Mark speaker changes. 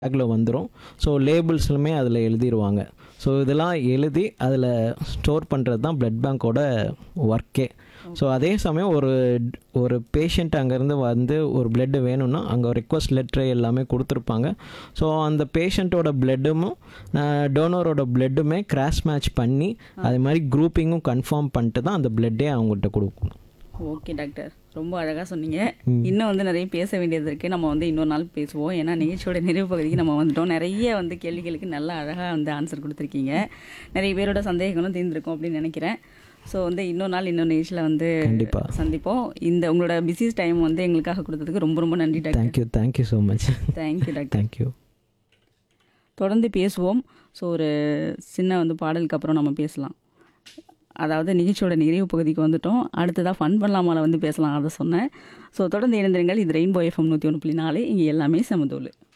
Speaker 1: பேக்கில் வந்துடும் ஸோ லேபிள்ஸ்லுமே அதில் எழுதிடுவாங்க ஸோ இதெல்லாம் எழுதி அதில் ஸ்டோர் பண்ணுறது தான் பிளட் பேங்க்கோட ஒர்க்கே ஸோ அதே சமயம் ஒரு ஒரு பேஷண்ட் அங்கேருந்து வந்து ஒரு பிளட்டு வேணும்னா அங்கே ரெக்வஸ்ட் லெட்ரு எல்லாமே கொடுத்துருப்பாங்க ஸோ அந்த பேஷண்ட்டோட பிளட்டும் டோனரோட பிளட்டுமே கிராஸ் மேட்ச் பண்ணி அது மாதிரி குரூப்பிங்கும் கன்ஃபார்ம் பண்ணிட்டு தான் அந்த பிளட்டே அவங்கள்ட்ட கொடுக்கணும்
Speaker 2: ஓகே டாக்டர் ரொம்ப அழகாக சொன்னீங்க இன்னும் வந்து நிறைய பேச வேண்டியது இருக்குது நம்ம வந்து இன்னொரு நாள் பேசுவோம் ஏன்னா நிகழ்ச்சியோட நிறைவு பகுதிக்கு நம்ம வந்துட்டோம் நிறைய வந்து கேள்விகளுக்கு நல்லா அழகாக வந்து ஆன்சர் கொடுத்துருக்கீங்க நிறைய பேரோட சந்தேகங்களும் தீர்ந்திருக்கும் அப்படின்னு நினைக்கிறேன் ஸோ வந்து இன்னொரு நாள் இன்னொரு நிகழ்ச்சியில் வந்து
Speaker 1: கண்டிப்பா.
Speaker 2: சந்திப்போம் இந்த உங்களோட பிஸி டைம் வந்து எங்களுக்காக கொடுத்ததுக்கு ரொம்ப ரொம்ப நன்றி doctor
Speaker 1: thank you thank you so much
Speaker 2: thank you doctor
Speaker 1: thank you
Speaker 2: தொடர்ந்து பேசுவோம் ஸோ ஒரு சின்ன வந்து பாடலுக்கு அப்புறம் நம்ம பேசலாம் அதாவது நிகழ்ச்சியோட நிறைவு பகுதிக்கு வந்துட்டோம் அடுத்ததாக ஃபன் பண்ணலாமால வந்து பேசலாம் அதை சொன்னேன் ஸோ தொடர்ந்து இணைந்திருங்கள் இது ரெயின்போ எஃப்எம் நூற்றி ஒன்று புள்ளி நாலு இங்கே எல்லாமே சமதோல்